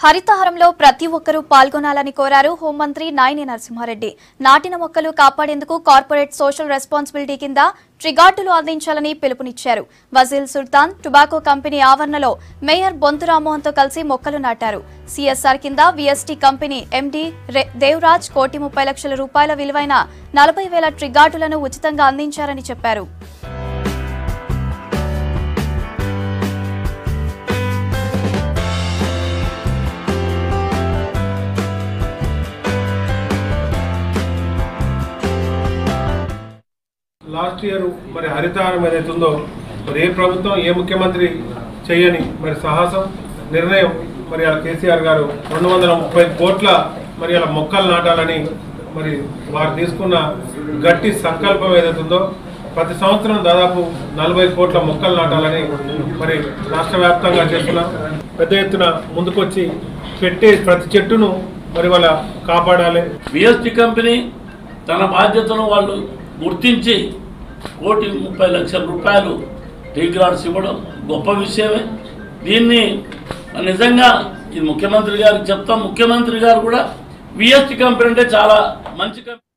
హరితహారంలో ప్రతి ఒక్కరూ పాల్గొనాలని కోరారు హోంమంత్రి నాయని నరసింహారెడ్డి నాటిన మొక్కలు కాపాడేందుకు కార్పొరేట్ సోషల్ రెస్పాన్సిబిలిటీ కింద ట్రిగార్డులు అందించాలని పిలుపునిచ్చారు వజీల్ సుల్తాన్ టుబాకో కంపెనీ ఆవరణలో మేయర్ బొంతు రామ్మోహన్తో కలిసి మొక్కలు నాటారు సిఎస్ఆర్ కింద విఎస్టీ కంపెనీ ఎండీ రె- దేవరాజ్ కోటి ముప్పై లక్షల రూపాయల విలువైన నలభై వేల ట్రిగార్డులను ఉచితంగా అందించారని చెప్పారు లాస్ట్ ఇయర్ మరి హరితహారం ఏదైతే ఉందో మరి ఏ ప్రభుత్వం ఏ ముఖ్యమంత్రి చేయని మరి సాహసం నిర్ణయం మరి అలా కేసీఆర్ గారు రెండు వందల ముప్పై కోట్ల మరి అలా మొక్కలు నాటాలని మరి వారు తీసుకున్న గట్టి సంకల్పం ఏదైతే ఉందో ప్రతి సంవత్సరం దాదాపు నలభై కోట్ల మొక్కలు నాటాలని మరి రాష్ట్ర వ్యాప్తంగా చేస్తున్నాం పెద్ద ఎత్తున ముందుకొచ్చి పెట్టే ప్రతి చెట్టును మరి వాళ్ళ కాపాడాలి విఎస్టి కంపెనీ తన బాధ్యతను వాళ్ళు గుర్తించి కోటి ముప్పై లక్షల రూపాయలు టీ గ్రాంట్స్ ఇవ్వడం గొప్ప విషయమే దీన్ని నిజంగా ఇది ముఖ్యమంత్రి గారికి చెప్తాం ముఖ్యమంత్రి గారు కూడా విఎస్టి కంపెనీ అంటే చాలా మంచి కంపెనీ